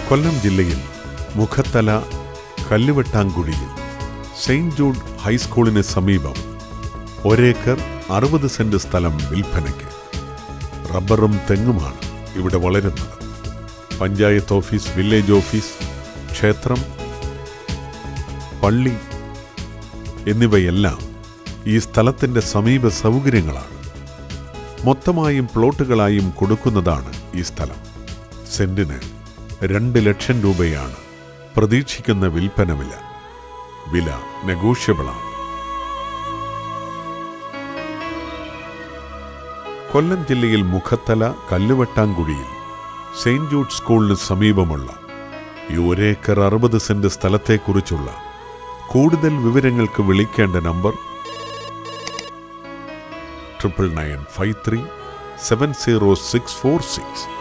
കൊല്ലം ജില്ലയിൽ മുഖത്തല കല്ലുവെട്ടാങ്കുഴിയിൽ saint Jude ഹൈസ്കൂളിന് സമീപം ഒരേക്കർ അറുപത് സെന്റ് സ്ഥലം വിൽപ്പനയ്ക്ക് റബ്ബറും തെങ്ങുമാണ് ഇവിടെ വളരുന്നത് പഞ്ചായത്ത് ഓഫീസ് വില്ലേജ് ഓഫീസ് ക്ഷേത്രം പള്ളി എന്നിവയെല്ലാം ഈ സ്ഥലത്തിന്റെ സമീപ സൗകര്യങ്ങളാണ് മൊത്തമായും പ്ലോട്ടുകളായും കൊടുക്കുന്നതാണ് ഈ സ്ഥലം സെന്റിന് രണ്ട് ലക്ഷം രൂപയാണ് പ്രതീക്ഷിക്കുന്ന വിൽപ്പന വില വില നെഗോഷ്യബിളാണ് കൊല്ലം ജില്ലയിൽ മുഖത്തല കല്ലുവെട്ടാങ്കുഴിയിൽ സെയിന്റ് ജൂഡ് സ്കൂളിന് സമീപമുള്ള ഈ ഒരേക്കർ അറുപത് സെന്റ് സ്ഥലത്തെക്കുറിച്ചുള്ള കൂടുതൽ വിവരങ്ങൾക്ക് വിളിക്കേണ്ട number triple nine five three seven zero six four six